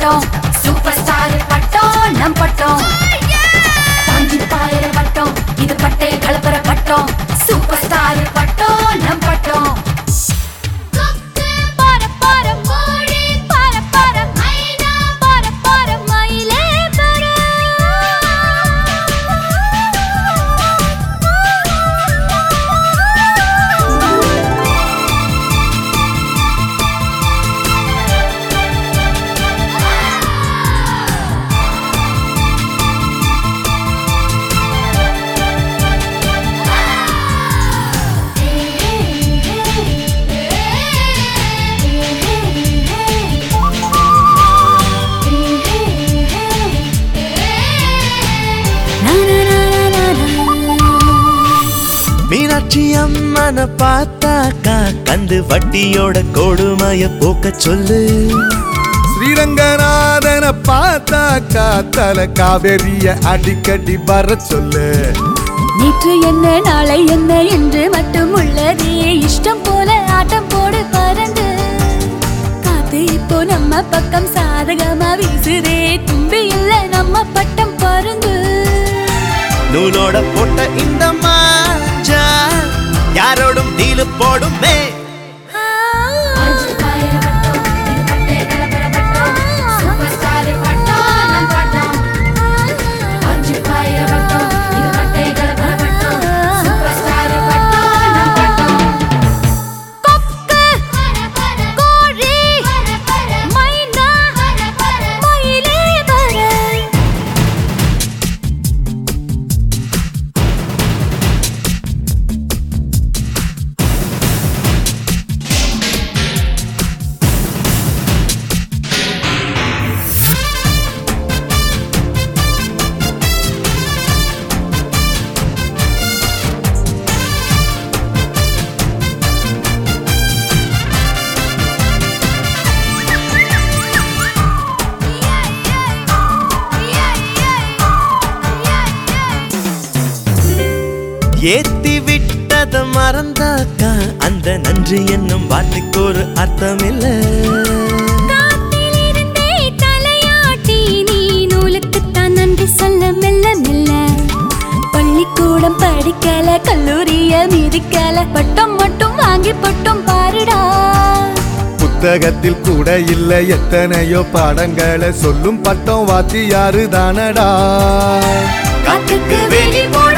பட்டம் super star பட்டம் நம் பட்டம் தாண்டி பாயிர பட்டம் இது பட்டை கலப்புற பட்டம் சூப்பர் ஸ்டார் பட்டம் நம் பட்டம் கொக்கு பர பர கோழி பர பர மைனா பர பர மயிலே பர மீனாட்சி அம்மனை பார்த்தாக்கா கந்து வட்டியோட கொடுமைய போக்க சொல்லு ஸ்ரீரங்கநாதனை பார்த்தாக்கா தல காவேரிய அடிக்கடி வர சொல்லு நேற்று என்ன நாளை என்ன என்று மட்டும் உள்ளதே இஷ்டம் போல ஆட்டம் போடு பறந்து காத்து இப்போ நம்ம பக்கம் சாதகமா வீசுதே தும்பி இல்ல நம்ம பட்டம் பருந்து நூலோட போட்ட இந்த மாஞ்சா யாரோடும் டீலு போடுமே அஞ்சு பாயிர பட்டம் இது பட்டை கலப்புற பட்டம் சூப்பர் ஸ்டார் பட்டம் நம் பட்டம் அஞ்சு பாயிர பட்டம் இது பட்டை கலப்புற பட்டம் சூப்பர் ஸ்டார் பட்டம் நம் பட்டம் கொக்கு கோழி மைனா மயிலே பர ஏத்தி விட்டத மறந்தாக்கா அந்த நன்றி என்னும் வார்த்தைக்கு ஒரு அர்த்தம் இல்ல காத்திலிருந்தே தலையாட்டி நீ நூலுக்குத்தான் நன்றி சொல்ல மெல்ல மெல்ல பள்ளிக்கூடம் படிக்கல கல்லூரிய மிதிக்கல பட்டம் மட்டும் வாங்கி பட்டம் பாருடா புத்தகத்தில் கூட இல்ல எத்தனையோ பாடங்களை சொல்லும் பட்டம் வாத்தியாரு தானடா காத்துக்கு வெளி போட